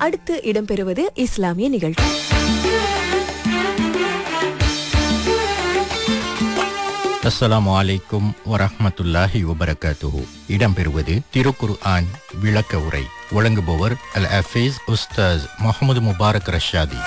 அடுத்து இடம்பெறுவது இஸ்லாமிய நிகழ்ச்சி அஸ்ஸலாமு அலைக்கும் வரஹ்மத்துல்லாஹி வபரகாத்துஹு இடம்பெறுவது திருக்குர் ஆன் விளக்க உரை வழங்குபவர் அல் அஃபீஸ் உஸ்தாஸ் முகமது முபாரக் ரஷாதி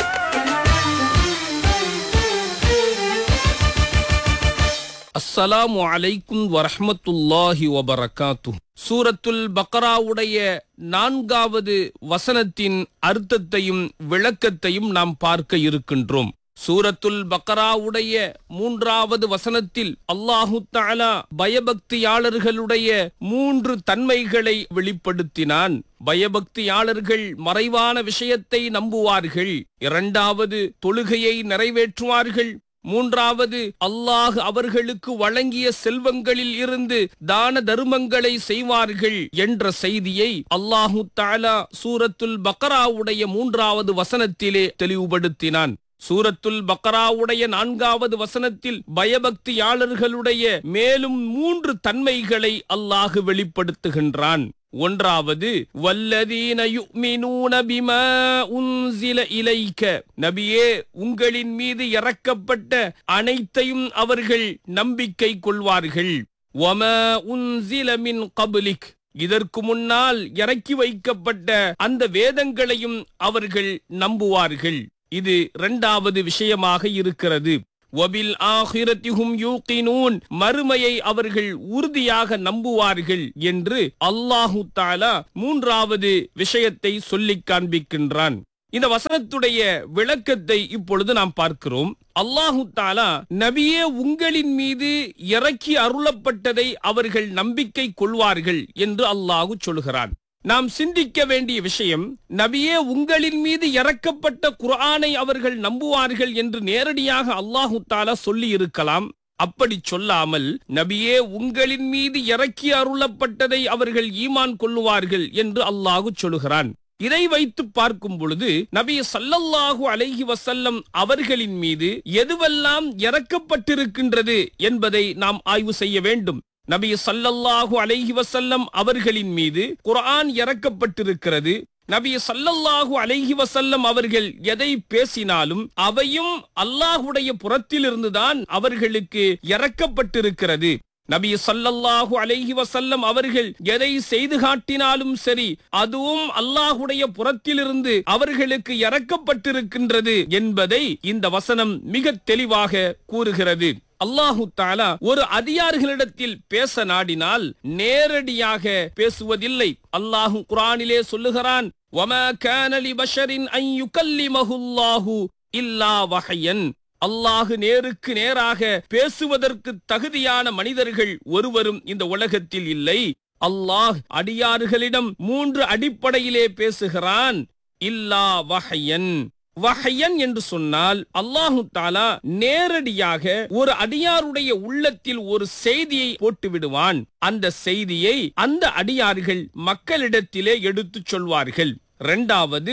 அஸ்ஸலாமு அலைக்கும் வரஹ்மத்துல்லாஹி வபரகாத்து சூரத்துல் பக்ராவுடைய நான்காவது வசனத்தின் அர்த்தத்தையும் விளக்கத்தையும் நாம் பார்க்க இருக்கின்றோம் சூரத்துல் பக்ராவுடைய மூன்றாவது வசனத்தில் அல்லாஹு தஆலா பயபக்தியாளர்களுடைய மூன்று தன்மைகளை வெளிப்படுத்தினான் பயபக்தியாளர்கள் மறைவான விஷயத்தை நம்புவார்கள் இரண்டாவது தொழுகையை நிறைவேற்றுவார்கள் மூன்றாவது அல்லாஹ் அவர்களுக்கு வழங்கிய செல்வங்களில் இருந்து தான தர்மங்களை செய்வார்கள் என்ற செய்தியை அல்லாஹு தாலா சூரத்துல் பக்ராவுடைய மூன்றாவது வசனத்திலே தெளிவுபடுத்தினான் சூரத்துல் பக்ராவுடைய நான்காவது வசனத்தில் பயபக்தியாளர்களுடைய மேலும் மூன்று தன்மைகளை அல்லாஹ் வெளிப்படுத்துகின்றான் ஒன்றாவது வல்லதீன யுமினூன பிமா உன்சில இலைக்க நபியே உங்களின் மீது இறக்கப்பட்ட அனைத்தையும் அவர்கள் நம்பிக்கை கொள்வார்கள் வம உன்சில மின் கபலிக் இதற்கு முன்னால் இறக்கி வைக்கப்பட்ட அந்த வேதங்களையும் அவர்கள் நம்புவார்கள் இது இரண்டாவது விஷயமாக இருக்கிறது வபில் ஆஹிரத்திஹும் யூகினூன் மறுமையை அவர்கள் உறுதியாக நம்புவார்கள் என்று அல்லாஹு தாலா மூன்றாவது விஷயத்தை சொல்லிக் காண்பிக்கின்றான் இந்த வசனத்துடைய விளக்கத்தை இப்பொழுது நாம் பார்க்கிறோம் அல்லாஹு தாலா நபியே உங்களின் மீது இறக்கி அருளப்பட்டதை அவர்கள் நம்பிக்கை கொள்வார்கள் என்று அல்லாஹு சொல்கிறான் நாம் சிந்திக்க வேண்டிய விஷயம் நபியே உங்களின் மீது இறக்கப்பட்ட குர்ஆனை அவர்கள் நம்புவார்கள் என்று நேரடியாக அல்லாஹு தாலா சொல்லி இருக்கலாம் அப்படி சொல்லாமல் நபியே உங்களின் மீது இறக்கி அருளப்பட்டதை அவர்கள் ஈமான் கொள்ளுவார்கள் என்று அல்லாஹு சொல்கிறான் இதை வைத்து பார்க்கும் பொழுது நபி சல்லல்லாஹு அலைஹி வசல்லம் அவர்களின் மீது எதுவெல்லாம் இறக்கப்பட்டிருக்கின்றது என்பதை நாம் ஆய்வு செய்ய வேண்டும் நபி சல்லல்லாஹு அலைஹி வசல்லம் அவர்களின் மீது குர்ஆன் இறக்கப்பட்டிருக்கிறது நபி சல்லல்லாஹு அலைஹி வசல்லம் அவர்கள் எதை பேசினாலும் அவையும் அல்லாஹுடைய புறத்திலிருந்துதான் அவர்களுக்கு இறக்கப்பட்டிருக்கிறது நபி சல்லல்லாஹு அலைஹி வசல்லம் அவர்கள் எதை செய்து காட்டினாலும் சரி அதுவும் அல்லாஹுடைய புறத்திலிருந்து அவர்களுக்கு இறக்கப்பட்டிருக்கின்றது என்பதை இந்த வசனம் மிக தெளிவாக கூறுகிறது அல்லாஹு தாலா ஒரு அதிகாரிகளிடத்தில் பேச நாடினால் நேரடியாக பேசுவதில்லை அல்லாஹு குரானிலே சொல்லுகிறான் وَمَا كَانَ لِبَشَرٍ أَن يُكَلِّمَهُ اللَّهُ إِلَّا وَحْيًا அல்லாஹு நேருக்கு நேராக பேசுவதற்கு தகுதியான மனிதர்கள் ஒருவரும் இந்த உலகத்தில் இல்லை அல்லாஹ் அடியாறுகளிடம் மூன்று அடிப்படையிலே பேசுகிறான் இல்லா வஹயன் வஹயன் என்று சொன்னால் அல்லாஹு தாலா நேரடியாக ஒரு அடியாருடைய உள்ளத்தில் ஒரு செய்தியை போட்டு விடுவான் அந்த செய்தியை அந்த அடியார்கள் மக்களிடத்திலே எடுத்துச் சொல்வார்கள் இரண்டாவது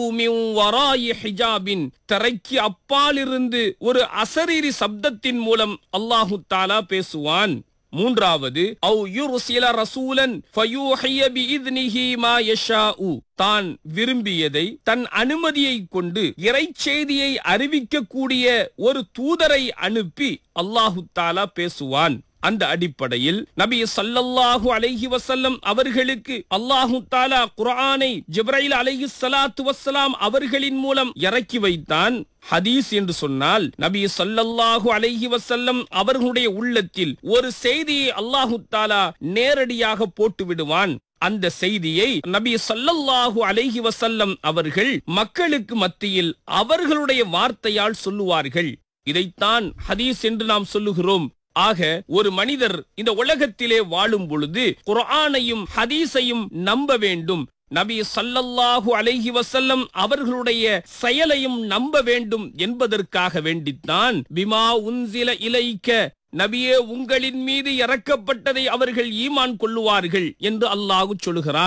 ஹிஜாபின் திரைக்கு அப்பாலிருந்து ஒரு அசரீரி சப்தத்தின் மூலம் அல்லாஹு தாலா பேசுவான் மூன்றாவது அவு யுர்சில ரசூலன் ஃபயூஹிய பிஇذنஹி மா யஷாஉ தான் விரும்பியதை தன் அனுமதியை கொண்டு இறைச்செய்தியை அறிவிக்கக்கூடிய ஒரு தூதரை அனுப்பி அல்லாஹு தாலா பேசுவான் அந்த அடிப்படையில் நபி சல்லல்லாஹு அலைஹி வசல்லம் அவர்களுக்கு அல்லாஹு தாலா குர்ஆனை ஜிப்ரைல் அலைஹி ஸலாத்து வஸ்ஸலாம் அவர்களின் மூலம் இறக்கி வைத்தான் ஹதீஸ் என்று சொன்னால் நபி சல்லல்லாஹு அலைஹி வசல்லம் அவர்களுடைய உள்ளத்தில் ஒரு செய்தியை அல்லாஹு தாலா நேரடியாக போட்டு விடுவான் அந்த செய்தியை நபி சல்லல்லாஹு அலைஹி வசல்லம் அவர்கள் மக்களுக்கு மத்தியில் அவர்களுடைய வார்த்தையால் சொல்லுவார்கள் இதைத்தான் ஹதீஸ் என்று நாம் சொல்லுகிறோம் ஆக ஒரு மனிதர் இந்த உலகத்திலே வாழும் பொழுது குர்ஆனையும் ஹதீஸையும் நம்ப வேண்டும் நபி சல்லல்லாஹு அலைஹி வசல்லம் அவர்களுடைய செயலையும் நம்ப வேண்டும் என்பதற்காக வேண்டித்தான் பிமா உன்சில இலைக்க நபியே உங்களின் மீது இறக்கப்பட்டதை அவர்கள் ஈமான் கொள்ளுவார்கள் என்று அல்லாஹு சொல்கிறான்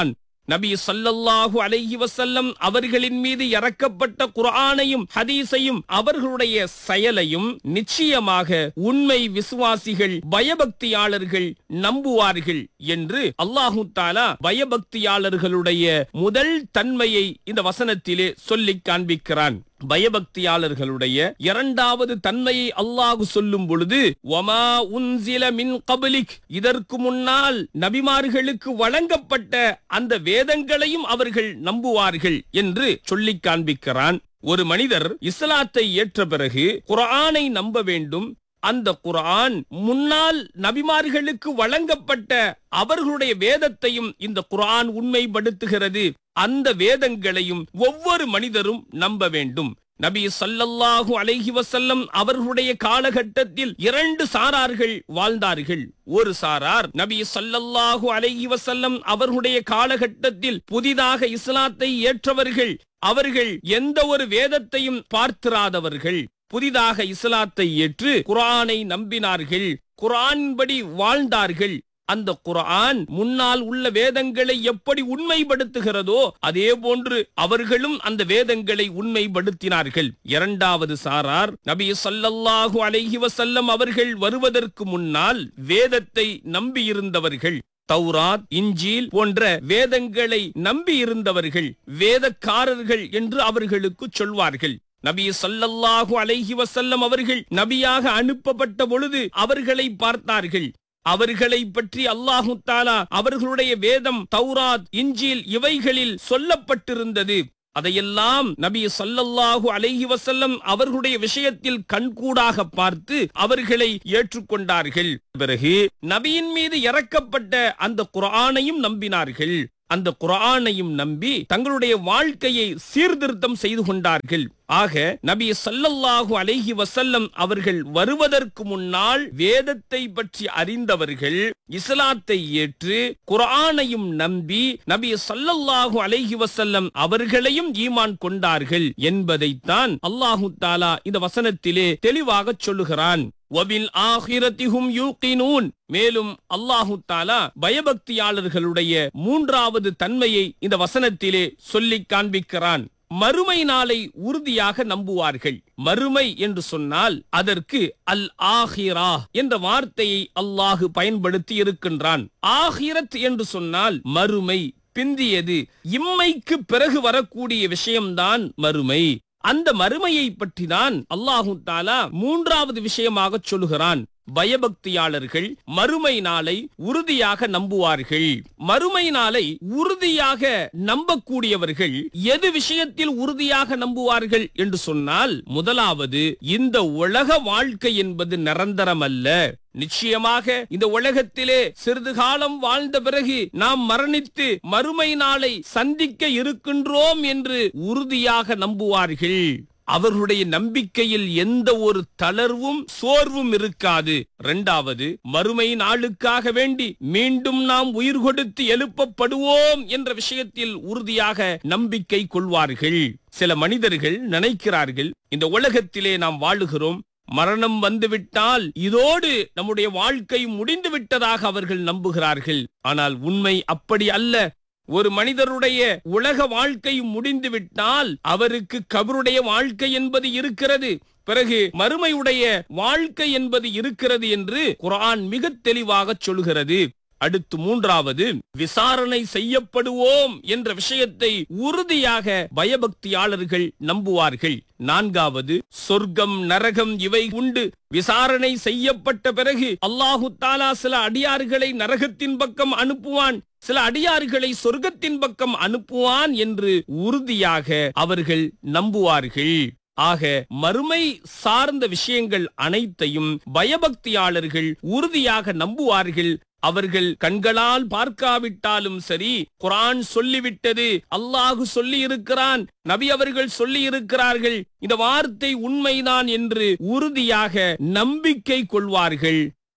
நபி ஸல்லல்லாஹு அலைஹி வஸல்லம் அவர்களின் மீது இறக்கப்பட்ட குர்ஆனையும் ஹதீஸையும் அவர்களுடைய செயலையும் நிச்சயமாக உண்மை விசுவாசிகள் பயபக்தியாளர்கள் நம்புவார்கள் என்று அல்லாஹு தாலா பயபக்தியாளர்களுடைய முதல் தன்மையை இந்த வசனத்திலே சொல்லிக் காண்பிக்கிறான் பயபக்தியாளர்களுடைய இரண்டாவது தன்மையை அல்லாஹு சொல்லும் பொழுது வமா உன்சில மின் கபலிக் இதற்கு முன்னால் நபிமார்களுக்கு வழங்கப்பட்ட அந்த வேதங்களையும் அவர்கள் நம்புவார்கள் என்று சொல்லிக் காண்பிக்கிறான் ஒரு மனிதர் இஸ்லாத்தை ஏற்ற பிறகு குர்ஆனை நம்ப வேண்டும் அந்த குர்ஆன் முன்னால் நபிமார்களுக்கு வழங்கப்பட்ட அவர்களுடைய வேதத்தையும் இந்த குர்ஆன் உண்மைப்படுத்துகிறது அந்த வேதங்களையும் ஒவ்வொரு மனிதரும் நம்ப வேண்டும் நபி ஸல்லல்லாஹு அலைஹி வஸல்லம் அவர்களுடைய காலகட்டத்தில் இரண்டு சாரார்கள் வாழ்ந்தார்கள் ஒரு சாரார் நபி ஸல்லல்லாஹு அலைஹி வஸல்லம் அவர்களுடைய காலகட்டத்தில் புதிதாக இஸ்லாத்தை ஏற்றவர்கள் அவர்கள் எந்த ஒரு வேதத்தையும் பார்த்திராதவர்கள் புதிதாக இஸ்லாத்தை ஏற்று குர்ஆனை நம்பினார்கள் குர்ஆன்படி வாழ்ந்தார்கள் அந்த குர்ஆன் முன்னால் உள்ள வேதங்களை எப்படி உண்மைப்படுத்துகிறதோ அதே போன்று அவர்களும் அந்த வேதங்களை உண்மைப்படுத்தினார்கள் இரண்டாவது சாரார் நபி ஸல்லல்லாஹு அலைஹி வஸல்லம் அவர்கள் வருவதற்கு முன்னால் வேதத்தை நம்பியிருந்தவர்கள் தௌராத் இஞ்சில் போன்ற வேதங்களை நம்பி இருந்தவர்கள் வேதக்காரர்கள் என்று அவர்களுக்கு சொல்வார்கள் நபி ஸல்லல்லாஹு அலைஹி வஸல்லம் அவர்கள் நபியாக அனுப்பப்பட்ட பொழுது அவர்களை பார்த்தார்கள் அவர்களை பற்றி அல்லாஹு தாலா அவர்களுடைய வேதம் தௌராத் இஞ்சில் இவைகளில் சொல்லப்பட்டிருந்தது அதையெல்லாம் நபி ஸல்லல்லாஹு அலைஹி வஸல்லம் அவர்களுடைய விஷயத்தில் கண்கூடாக பார்த்து அவர்களை ஏற்றுக்கொண்டார்கள் பிறகு நபியின் மீது இறக்கப்பட்ட அந்த குர்ஆனையும் நம்பினார்கள் அந்த குர்ஆனையும் நம்பி தங்களுடைய வாழ்க்கையை சீர்திருத்தம் செய்து கொண்டார்கள் ஆக நபி ஸல்லல்லாஹு அலைஹி வஸல்லம் அவர்கள் வருவதற்கு முன்னால் வேதத்தை பற்றி அறிந்தவர்கள் இஸ்லாத்தை ஏற்று குர்ஆனையும் நம்பி நபி ஸல்லல்லாஹு அலைஹி வஸல்லம் அவர்களையும் ஈமான் கொண்டார்கள் என்பதைத்தான் அல்லாஹு தாலா இந்த வசனத்திலே தெளிவாக சொல்லுகிறான் வபில் ஆஹிரத்திஹும் யூகினூன் மேலும் அல்லாஹு தாலா பயபக்தியாளர்களுடைய மூன்றாவது தன்மையை இந்த வசனத்திலே சொல்லிக் காண்பிக்கிறான் மறுமை நாளை உறுதியாக நம்புவார்கள் மறுமை என்று சொன்னால் அதற்கு அல் ஆஹிரா என்ற வார்த்தையை அல்லாஹு பயன்படுத்தி இருக்கின்றான் ஆஹிரத் என்று சொன்னால் மறுமை பிந்தியது இம்மைக்கு பிறகு வரக்கூடிய விஷயம்தான் மறுமை அந்த மறுமையை பற்றி தான் அல்லாஹு தாலா மூன்றாவது விஷயமாக சொல்லுகிறான் பயபக்தியாளர்கள் மறுமை நாளை உறுதியாக நம்புவார்கள் மறுமை நாளை உறுதியாக நம்பக்கூடியவர்கள் எது விஷயத்தில் உறுதியாக நம்புவார்கள் என்று சொன்னால் முதலாவது இந்த உலக வாழ்க்கை என்பது நிரந்தரம் அல்ல நிச்சயமாக இந்த உலகத்திலே சிறிது காலம் வாழ்ந்த பிறகு நாம் மரணித்து மறுமை நாளை சந்திக்க இருக்கின்றோம் என்று உறுதியாக நம்புவார்கள் அவர்களுடைய நம்பிக்கையில் எந்த ஒரு தளர்வும் சோர்வும் இருக்காது இரண்டாவது மறுமை நாளுக்காக வேண்டி மீண்டும் நாம் உயிர் கொடுத்து எழுப்பப்படுவோம் என்ற விஷயத்தில் உறுதியாக நம்பிக்கை கொள்வார்கள் சில மனிதர்கள் நினைக்கிறார்கள் இந்த உலகத்திலே நாம் வாழுகிறோம் மரணம் வந்துவிட்டால் இதோடு நம்முடைய வாழ்க்கை முடிந்து விட்டதாக அவர்கள் நம்புகிறார்கள் ஆனால் உண்மை அப்படி அல்ல ஒரு மனிதருடைய உலக வாழ்க்கை முடிந்து விட்டால் அவருக்கு கபருடைய வாழ்க்கை என்பது இருக்கிறது பிறகு மறுமையுடைய வாழ்க்கை என்பது இருக்கிறது என்று குர்ஆன் மிக தெளிவாக சொல்கிறது அடுத்து மூன்றாவது விசாரணை செய்யப்படுவோம் என்ற விஷயத்தை உறுதியாக பயபக்தியாளர்கள் நம்புவார்கள் நான்காவது சொர்க்கம் நரகம் இவை உண்டு விசாரணை செய்யப்பட்ட பிறகு அல்லாஹு தாலா சில அடியார்களை நரகத்தின் பக்கம் அனுப்புவான் சில அடியார்களை சொர்க்கத்தின் பக்கம் அனுப்புவான் என்று உறுதியாக அவர்கள் நம்புவார்கள் ஆக மறுமை சார்ந்த விஷயங்கள் அனைத்தையும் பயபக்தியாளர்கள் உறுதியாக நம்புவார்கள் அவர்கள் கண்களால் பார்க்காவிட்டாலும் சரி குரான் சொல்லிவிட்டது அல்லாஹு சொல்லி இருக்கிறான் நபி அவர்கள் சொல்லி இருக்கிறார்கள் இந்த வார்த்தை உண்மைதான் என்று உறுதியாக நம்பிக்கை கொள்வார்கள்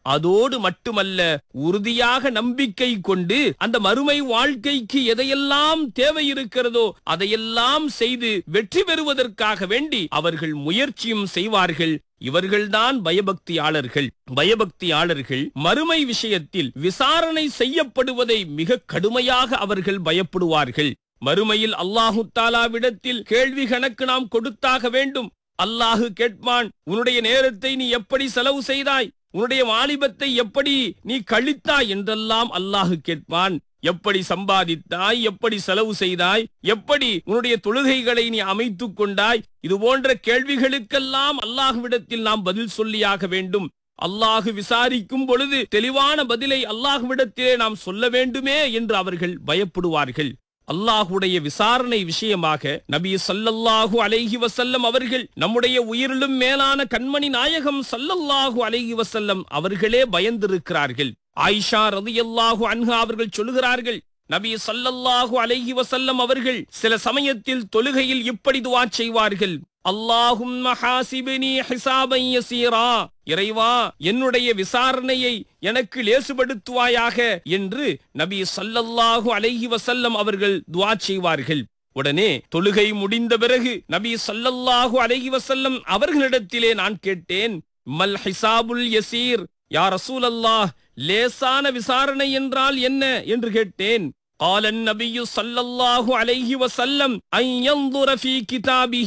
அதோடு மட்டுமல்ல உறுதியாக நம்பிக்கை கொண்டு அந்த மறுமை வாழ்க்கைக்கு எதையெல்லாம் தேவை இருக்கிறதோ அதையெல்லாம் செய்து வெற்றி பெறுவதற்காக வேண்டி அவர்கள் முயற்சியும் செய்வார்கள் இவர்கள்தான் பயபக்தியாளர்கள் பயபக்தியாளர்கள் மறுமை விஷயத்தில் விசாரணை செய்யப்படுவதை மிக கடுமையாக அவர்கள் பயப்படுவார்கள் மறுமையில் அல்லாஹு தாலாவிடத்தில் கேள்வி கணக்கு நாம் கொடுத்தாக வேண்டும் அல்லாஹு கேட்பான் உன்னுடைய நேரத்தை நீ எப்படி செலவு செய்தாய் உன்னுடைய வாலிபத்தை எப்படி நீ கழித்தாய் என்றெல்லாம் அல்லாஹு கேட்பான் எப்படி சம்பாதித்தாய் எப்படி செலவு செய்தாய் எப்படி உன்னுடைய தொழுகைகளை நீ அமைத்துக் கொண்டாய் இது போன்ற கேள்விகளுக்கெல்லாம் அல்லாஹுவிடத்தில் நாம் பதில் சொல்லியாக வேண்டும் அல்லாஹு விசாரிக்கும் பொழுது தெளிவான பதிலை அல்லாஹுவிடத்திலே நாம் சொல்ல வேண்டுமே என்று அவர்கள் பயப்படுவார்கள் அல்லாஹுடைய விசாரணை விஷயமாக நபி சல்லல்லாஹு அலைஹி வசல்லம் அவர்கள் நம்முடைய உயிரிலும் மேலான கண்மணி நாயகம் சல்லல்லாஹு அலைஹி வசல்லம் அவர்களே பயந்திருக்கிறார்கள் ஆயிஷா ரதியல்லாஹு அன்ஹா அவர்கள் சொல்லுகிறார்கள் நபி சல்லல்லாஹு அலைஹி வசல்லம் அவர்கள் சில சமயத்தில் தொழுகையில் இப்படி துவா செய்வார்கள் அல்லாஹும் ஹாசிபினி ஹிசாபன் யசீரா இறைவா என்னுடைய விசாரணையை எனக்கு லேசுபடுத்துவாயாக என்று நபி சல்லல்லாஹு அலைஹி வசல்லம் அவர்கள் துவா செய்வார்கள் உடனே தொழுகை முடிந்த பிறகு நபி சல்லல்லாஹு அலைஹி வசல்லம் அவர்களிடத்திலே நான் கேட்டேன் மல் ஹிசாபுல் யசீர் யா ரசூலல்லாஹ் லேசான விசாரணை என்றால் என்ன என்று கேட்டேன் قال النبي صلى الله عليه وسلم أن ينظر في كتابه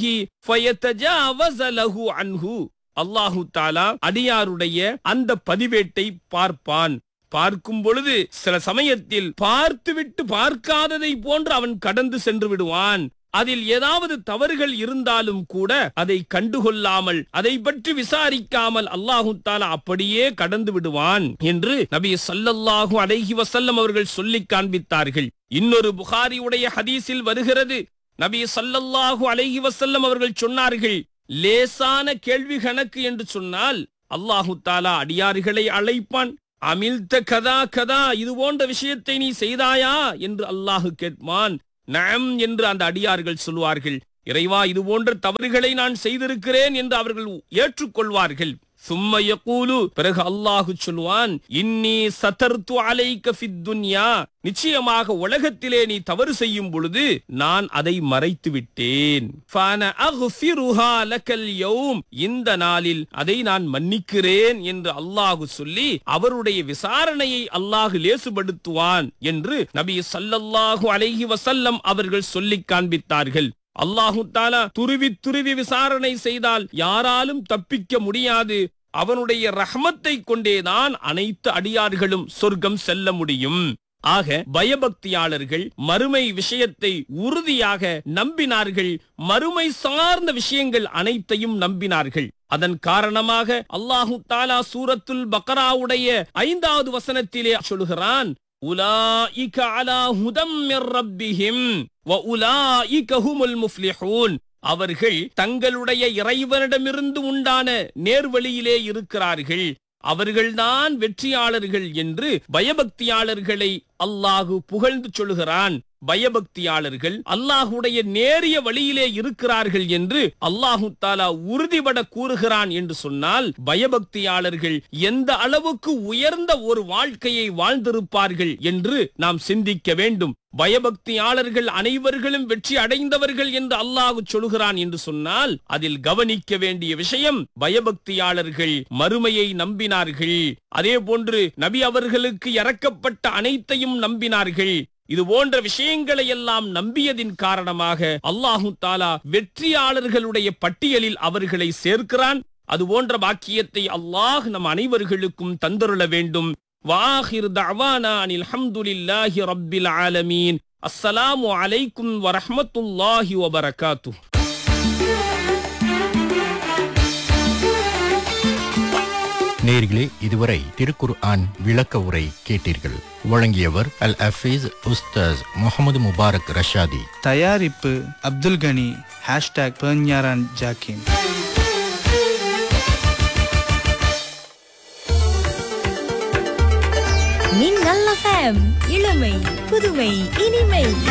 فيتجاوز له عنه அல்லாஹு தாலா அடியாருடைய அந்த பதிவேட்டை பார்ப்பான் பார்க்கும் பொழுது சில சமயத்தில் பார்த்துவிட்டு பார்க்காததை போன்று அவன் கடந்து சென்று விடுவான் அதில் ஏதாவது தவறுகள் இருந்தாலும் கூட அதை கண்டுகொள்ளாமல் அதை பற்றி விசாரிக்காமல் அல்லாஹு தாலா அப்படியே கடந்து விடுவான் என்று நபி சல்லல்லாஹு அலைஹி வசல்லம் அவர்கள் சொல்லி காண்பித்தார்கள் இன்னொரு புகாரியுடைய ஹதீஸில் வருகிறது நபி சல்லல்லாஹு அலைஹி வசல்லம் அவர்கள் சொன்னார்கள் லேசான கேள்வி கணக்கு என்று சொன்னால் அல்லாஹு தாலா அடியார்களை அழைப்பான் அமிழ்த்த கதா கதா இது போன்ற விஷயத்தை நீ செய்தாயா என்று அல்லாஹு கேட்பான் நம் என்று அந்த அடியார்கள் சொல்வார்கள் இறைவா இது போன்ற தவறுகளை நான் செய்திருக்கிறேன் என்று அவர்கள் ஏற்றுக்கொள்வார்கள் சும்ம யகூலு பிறகு அல்லாஹு சொல்வான் இன்னி சதர்த்து அலைக்க ஃபித் துன்யா நிச்சயமாக உலகத்திலே நீ தவறு செய்யும் பொழுது நான் அதை மறைத்து விட்டேன் ஃபஅன அக்ஃபிருஹா லக்கல் யௌம் இந்த நாளில் அதை நான் மன்னிக்கிறேன் என்று அல்லாஹு சொல்லி அவருடைய விசாரணையை அல்லாஹு லேசுபடுத்துவான் என்று நபி ஸல்லல்லாஹு அலைஹி வஸல்லம் அவர்கள் சொல்லிக் காண்பித்தார்கள் அல்லாஹு தாலா துருவி துருவி விசாரணை செய்தால் யாராலும் தப்பிக்க முடியாது அவனுடைய ரஹமத்தை கொண்டேதான் அனைத்து அடியார்களும் சொர்க்கம் செல்ல முடியும் ஆக பயபக்தியாளர்கள் மறுமை விஷயத்தை உறுதியாக நம்பினார்கள் மறுமை சார்ந்த விஷயங்கள் அனைத்தையும் நம்பினார்கள் அதன் காரணமாக அல்லாஹு தாலா சூரத்துல் பக்கராவுடைய ஐந்தாவது வசனத்திலே சொல்கிறான் உலாயிக அலா ஹுதம் மிர் ரப்பிஹிம் வ உலாயிக ஹுமுல் முஃப்லிஹூன் அவர்கள் தங்களுடைய இறைவனிடமிருந்து உண்டான நேர்வழியிலே இருக்கிறார்கள் அவர்கள்தான் வெற்றியாளர்கள் என்று பயபக்தியாளர்களை அல்லாஹு புகழ்ந்து சொல்கிறான் பயபக்தியாளர்கள் அல்லாஹுடைய நேரிய வழியிலே இருக்கிறார்கள் என்று அல்லாஹு தாலா உறுதிபட கூறுகிறான் என்று சொன்னால் பயபக்தியாளர்கள் எந்த அளவுக்கு உயர்ந்த ஒரு வாழ்க்கையை வாழ்ந்திருப்பார்கள் என்று நாம் சிந்திக்க வேண்டும் பயபக்தியாளர்கள் அனைவர்களும் வெற்றி அடைந்தவர்கள் என்று அல்லாஹு சொல்கிறான் என்று சொன்னால் அதில் கவனிக்க வேண்டிய விஷயம் பயபக்தியாளர்கள் மறுமையை நம்பினார்கள் அதே போன்று நபி அவர்களுக்கு இறக்கப்பட்ட அனைத்தையும் நம்பினார்கள் இது போன்ற விஷயங்களை எல்லாம் நம்பியதின் காரணமாக அல்லாஹு தாலா வெற்றியாளர்களுடைய பட்டியலில் அவர்களை சேர்க்கிறான் அது போன்ற பாக்கியத்தை அல்லாஹ் நம் அனைவர்களுக்கும் தந்தருள வேண்டும் வாஹிர் தஅவானா அனில் ஹம்துலில்லாஹி ரப்பில் ஆலமீன் அஸ்ஸலாமு அலைக்கும் வரஹ்மத்துல்லாஹி வபரகாத்துஹ் நேர்களே இதுவரை திருக்குர் ஆன் விளக்க உரை கேட்டீர்கள் வழங்கியவர் அல் அஃபீஸ் உஸ்தாஸ் முகமது முபாரக் ரஷாதி தயாரிப்பு அப்துல் கனி ஹேஷ்டாக் பெர்ஞாரான் ஜாக்கின் மின்னல் எஃப்எம் இளமை புதுமை இனிமை